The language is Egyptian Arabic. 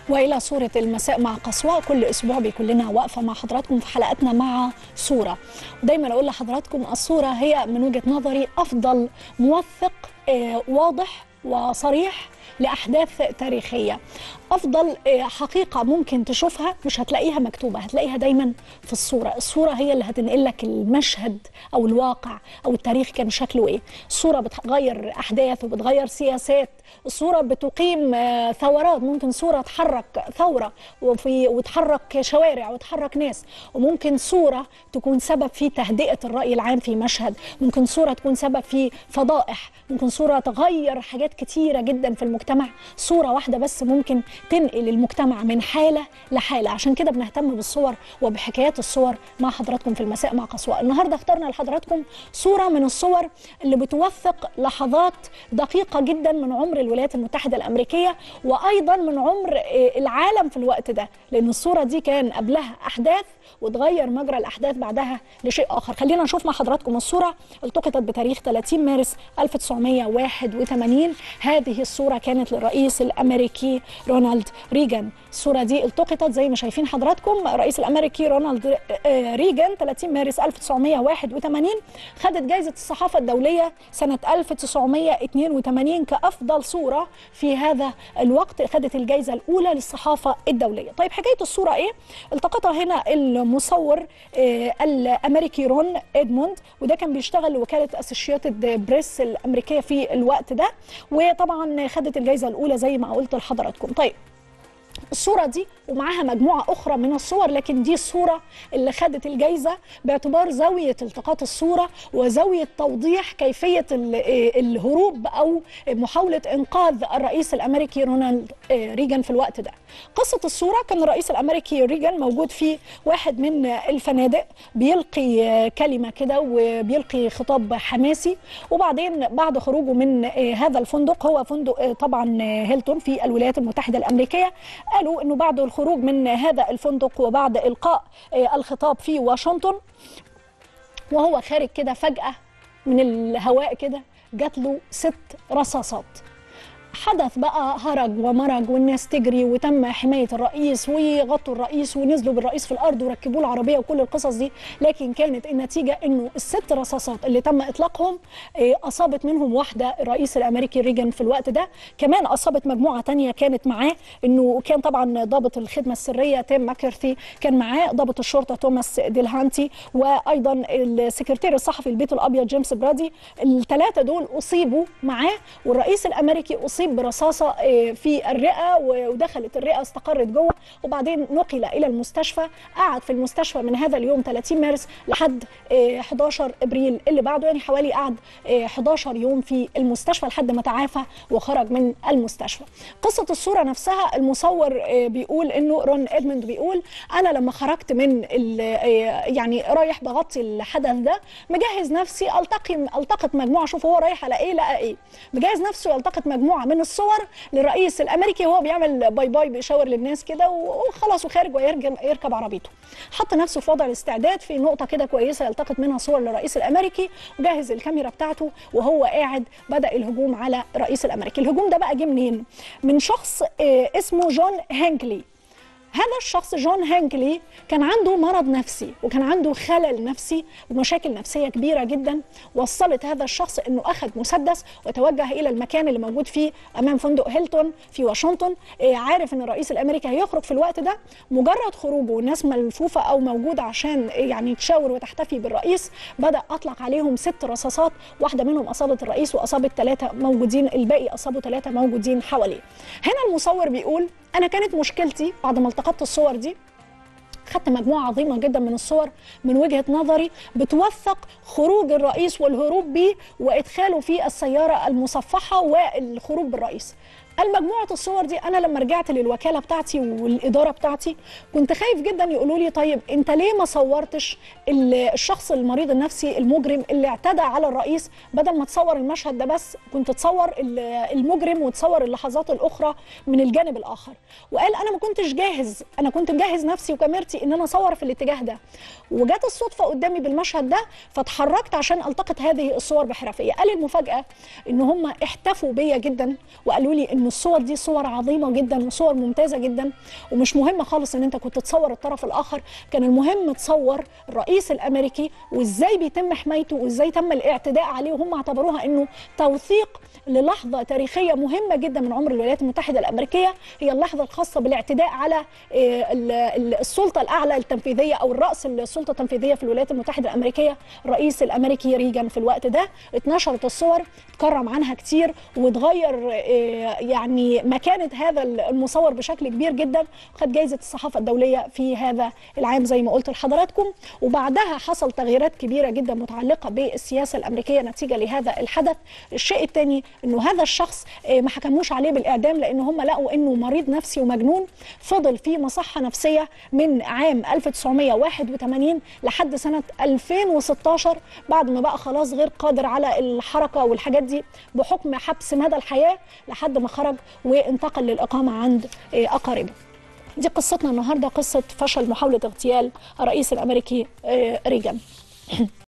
والى صوره المساء مع قصواء كل اسبوع بيكون لنا وقفه مع حضراتكم في حلقاتنا مع صوره ودايما اقول لحضراتكم الصوره هي من وجهه نظري افضل موثق آه، واضح وصريح لاحداث تاريخيه افضل آه، حقيقه ممكن تشوفها مش هتلاقيها مكتوبه هتلاقيها دايما في الصوره الصوره هي اللي هتنقل لك المشهد او الواقع او التاريخ كان شكله ايه الصوره بتغير احداث وبتغير سياسات الصوره بتقيم آه، ثورات ممكن صوره تحرك ثوره وفي وتحرك شوارع وتحرك ناس وممكن صوره تكون سبب في تهدئه الراي العام في مشهد ممكن صوره تكون سبب في فضائح ممكن صوره تغير حاجات كتيره جدا في المجتمع صوره واحده بس ممكن تنقل المجتمع من حاله لحاله عشان كده بنهتم بالصور وبحكايات الصور مع حضراتكم في المساء مع قصواء النهارده اخترنا لحضراتكم صوره من الصور اللي بتوثق لحظات دقيقه جدا من عمر الولايات المتحده الامريكيه وايضا من عمر آه، العالم في الوقت ده لان الصوره دي كان قبلها احداث وتغير مجرى الاحداث بعدها لشيء اخر خلينا نشوف مع حضراتكم الصوره التقطت بتاريخ 30 مارس 1981 هذه الصوره كانت للرئيس الامريكي رونالد ريجان الصوره دي التقطت زي ما شايفين حضراتكم الرئيس الامريكي رونالد آه، ريجان 30 مارس 1981 خدت جائزه الصحافه الدوليه سنه 1982 كافضل صوره في هذا الوقت خدت الجائزه الاولى للصحافه الدوليه طيب حكايه الصوره ايه التقطها هنا المصور آه، الامريكي رون ادموند وده كان بيشتغل لوكاله اسوشيتد بريس الامريكيه في الوقت ده وطبعا خدت الجائزه الاولى زي ما قلت لحضراتكم طيب الصورة دي ومعاها مجموعة أخرى من الصور لكن دي الصورة اللي خدت الجايزة باعتبار زاوية التقاط الصورة وزاوية توضيح كيفية ال- آه، الهروب أو محاولة إنقاذ الرئيس الأمريكي رونالد آه، ريجان في الوقت ده قصة الصورة كان الرئيس الأمريكي ريجان موجود في واحد من الفنادق بيلقي آه، كلمة كده وبيلقي خطاب حماسي وبعدين بعد خروجه من آه، هذا الفندق هو فندق آه، طبعا آه، هيلتون في الولايات المتحدة الأمريكية قالوا انه بعد الخروج من هذا الفندق وبعد القاء آه، الخطاب في واشنطن وهو خارج كده فجأة من الهواء كده جات له ست رصاصات حدث بقى هرج ومرج والناس تجري وتم حمايه الرئيس ويغطوا الرئيس ونزلوا بالرئيس في الارض وركبوه العربيه وكل القصص دي لكن كانت النتيجه انه الست رصاصات اللي تم اطلاقهم آه، اصابت منهم واحده الرئيس الامريكي ريجن في الوقت ده كمان اصابت مجموعه تانية كانت معاه انه كان طبعا ضابط الخدمه السريه تيم ماكرثي كان معاه ضابط الشرطه توماس ديلهانتي وايضا السكرتير الصحفي البيت الابيض جيمس برادي الثلاثه دول اصيبوا معاه والرئيس الامريكي اصيب برصاصه آه، في الرئه و- ودخلت الرئه استقرت جوه وبعدين نقل الى المستشفى قعد في المستشفى من هذا اليوم 30 مارس لحد آه، 11 ابريل اللي بعده يعني حوالي قعد آه، 11 يوم في المستشفى لحد ما تعافى وخرج من المستشفى قصه الصوره نفسها المصور آه، بيقول انه رون ادموند بيقول انا لما خرجت من ال- آه، يعني رايح بغطي الحدث ده مجهز نفسي التقي التقط مجموعه شوف هو رايح على ايه لقى ايه مجهز نفسه يلتقط مجموعه من الصور للرئيس الامريكي وهو بيعمل باي باي بيشاور للناس كده وخلاص وخارج ويرجع يركب عربيته حط نفسه في وضع الاستعداد في نقطه كده كويسه يلتقط منها صور للرئيس الامريكي وجهز الكاميرا بتاعته وهو قاعد بدا الهجوم على الرئيس الامريكي الهجوم ده بقى جه منين من شخص آه، اسمه جون هانكلي هذا الشخص جون هانكلي كان عنده مرض نفسي وكان عنده خلل نفسي ومشاكل نفسية كبيرة جدا وصلت هذا الشخص انه اخذ مسدس وتوجه الى المكان اللي موجود فيه امام فندق هيلتون في واشنطن إيه، عارف ان الرئيس الامريكي هيخرج في الوقت ده مجرد خروجه والناس ملفوفة او موجودة عشان إيه، يعني تشاور وتحتفي بالرئيس بدأ اطلق عليهم ست رصاصات واحدة منهم اصابت الرئيس واصابت ثلاثة موجودين الباقي اصابوا ثلاثة موجودين حواليه هنا المصور بيقول انا كانت مشكلتي بعد ما التقطت الصور دي خدت مجموعة عظيمة جدا من الصور من وجهة نظري بتوثق خروج الرئيس والهروب به وإدخاله في السيارة المصفحة والخروج بالرئيس المجموعة الصور دي أنا لما رجعت للوكالة بتاعتي والإدارة بتاعتي كنت خايف جدا يقولوا لي طيب أنت ليه ما صورتش ال- الشخص المريض النفسي المجرم اللي اعتدى على الرئيس بدل ما تصور المشهد ده بس كنت تصور ال- المجرم وتصور اللحظات الأخرى من الجانب الآخر وقال أنا ما كنتش جاهز أنا كنت مجهز نفسي وكاميرتي إن أنا أصور في الاتجاه ده وجات الصدفة قدامي بالمشهد ده فاتحركت عشان التقط هذه الصور بحرفية قال المفاجأة إن هم احتفوا بيا جدا وقالوا لي إن ان الصور دي صور عظيمه جدا وصور ممتازه جدا ومش مهم خالص ان انت كنت تصور الطرف الاخر كان المهم تصور الرئيس الامريكي وازاي بيتم حمايته وازاي تم الاعتداء عليه وهم اعتبروها انه توثيق للحظه تاريخيه مهمه جدا من عمر الولايات المتحده الامريكيه هي اللحظه الخاصه بالاعتداء على السلطه الاعلى التنفيذيه او الراس السلطه التنفيذيه في الولايات المتحده الامريكيه الرئيس الامريكي ريجان في الوقت ده اتنشرت الصور اتكرم عنها كتير وتغير يعني مكانه هذا المصور بشكل كبير جدا خد جائزه الصحافه الدوليه في هذا العام زي ما قلت لحضراتكم وبعدها حصل تغييرات كبيره جدا متعلقه بالسياسه الامريكيه نتيجه لهذا الحدث الشيء الثاني انه هذا الشخص ما حكموش عليه بالاعدام لان هم لقوا انه مريض نفسي ومجنون فضل في مصحه نفسيه من عام 1981 لحد سنه 2016 بعد ما بقى خلاص غير قادر على الحركه والحاجات دي بحكم حبس مدى الحياه لحد ما خرج وانتقل للاقامه عند اقاربه. دي قصتنا النهارده قصه فشل محاوله اغتيال الرئيس الامريكي ريجان.